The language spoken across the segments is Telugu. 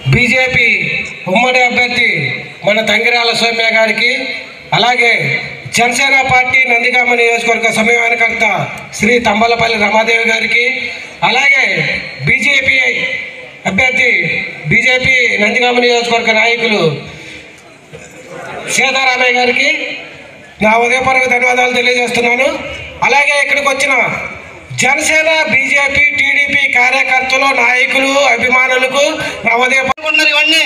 బీజేపీ ఉమ్మడి అభ్యర్థి మన తంగిరాల సౌమ్య గారికి అలాగే జనసేన పార్టీ నందిగామ నియోజకవర్గ సమన్వయకర్త శ్రీ తంబలపల్లి రమాదేవి గారికి అలాగే బీజేపీ అభ్యర్థి బీజేపీ నందిగామ నియోజకవర్గ నాయకులు సీతారామయ్య గారికి నా ఉదయపూర్వక ధన్యవాదాలు తెలియజేస్తున్నాను అలాగే ఇక్కడికి వచ్చిన జనసేన బీజేపీ టీడీపీ కార్యకర్తలు నాయకులు అభిమానులకు నా ఉదయపూర్వక అనుకుంటున్నారు ఇవన్నీ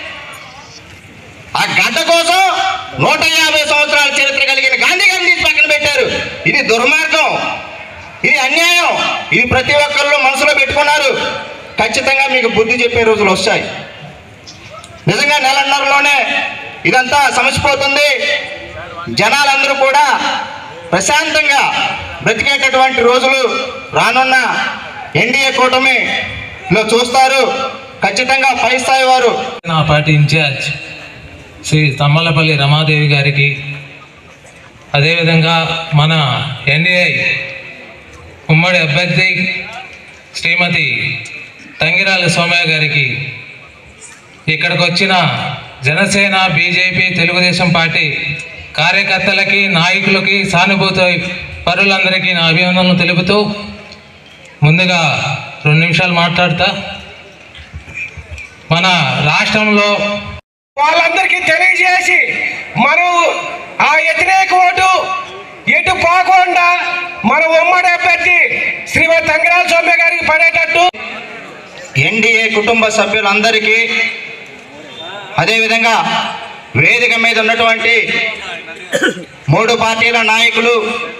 ఆ గడ్డ కోసం నూట యాభై సంవత్సరాల చరిత్ర కలిగిన గాంధీ గారిని తీసి పక్కన పెట్టారు ఇది దుర్మార్గం ఇది అన్యాయం ఇది ప్రతి ఒక్కళ్ళు మనసులో పెట్టుకున్నారు ఖచ్చితంగా మీకు బుద్ధి చెప్పే రోజులు వస్తాయి నిజంగా నెలన్నరలోనే ఇదంతా సమసిపోతుంది జనాలందరూ కూడా ప్రశాంతంగా బ్రతికేటటువంటి రోజులు రానున్న ఎన్డీఏ కూటమిలో చూస్తారు ఖచ్చితంగా పై స్థాయి వారు నా పార్టీ ఇన్ఛార్జ్ శ్రీ తమ్మలపల్లి రమాదేవి గారికి అదేవిధంగా మన ఎన్డీఐ ఉమ్మడి అభ్యర్థి శ్రీమతి తంగిరాల సోమయ్య గారికి ఇక్కడికి వచ్చిన జనసేన బీజేపీ తెలుగుదేశం పార్టీ కార్యకర్తలకి నాయకులకి సానుభూతి పరులందరికీ నా అభినందనలు తెలుపుతూ ముందుగా రెండు నిమిషాలు మాట్లాడతా మన రాష్ట్రంలో వాళ్ళందరికీ తెలియజేసి మనం ఆ వ్యతిరేక ఓటు ఎటు పోకుండా మన ఉమ్మడి అభ్యర్థి శ్రీమతి తంగరాల సౌమ్య గారికి పడేటట్టు ఎన్డీఏ కుటుంబ సభ్యులందరికీ అదేవిధంగా వేదిక మీద ఉన్నటువంటి మూడు పార్టీల నాయకులు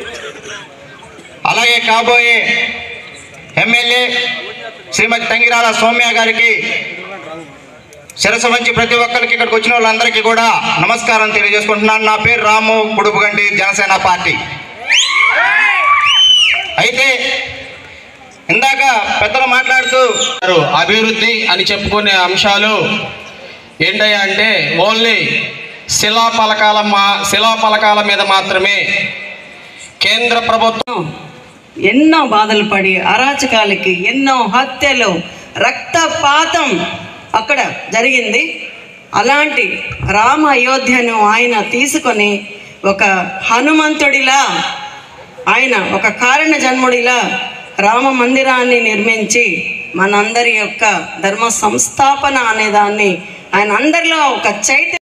అలాగే కాబోయే ఎమ్మెల్యే శ్రీమతి తంగిరాల సౌమ్య గారికి శిరస వంచి ప్రతి ఒక్కరికి ఇక్కడికి వచ్చిన వాళ్ళందరికీ కూడా నమస్కారం తెలియజేసుకుంటున్నాను నా పేరు రాము కుడుపుగంటి జనసేన పార్టీ అయితే ఇందాక పెద్దలు మాట్లాడుతూ గారు అభివృద్ధి అని చెప్పుకునే అంశాలు ఏంటయ్యా అంటే ఓన్లీ శిలా పలకాల మా శిలా పలకాల మీద మాత్రమే కేంద్ర ప్రభుత్వం ఎన్నో బాధలు పడి అరాచకాలకి ఎన్నో హత్యలు రక్తపాతం అక్కడ జరిగింది అలాంటి రామ అయోధ్యను ఆయన తీసుకొని ఒక హనుమంతుడిలా ఆయన ఒక కారణ జన్ముడిలా రామ మందిరాన్ని నిర్మించి మనందరి యొక్క ధర్మ సంస్థాపన అనే దాన్ని ఆయన అందరిలో ఒక చైతన్య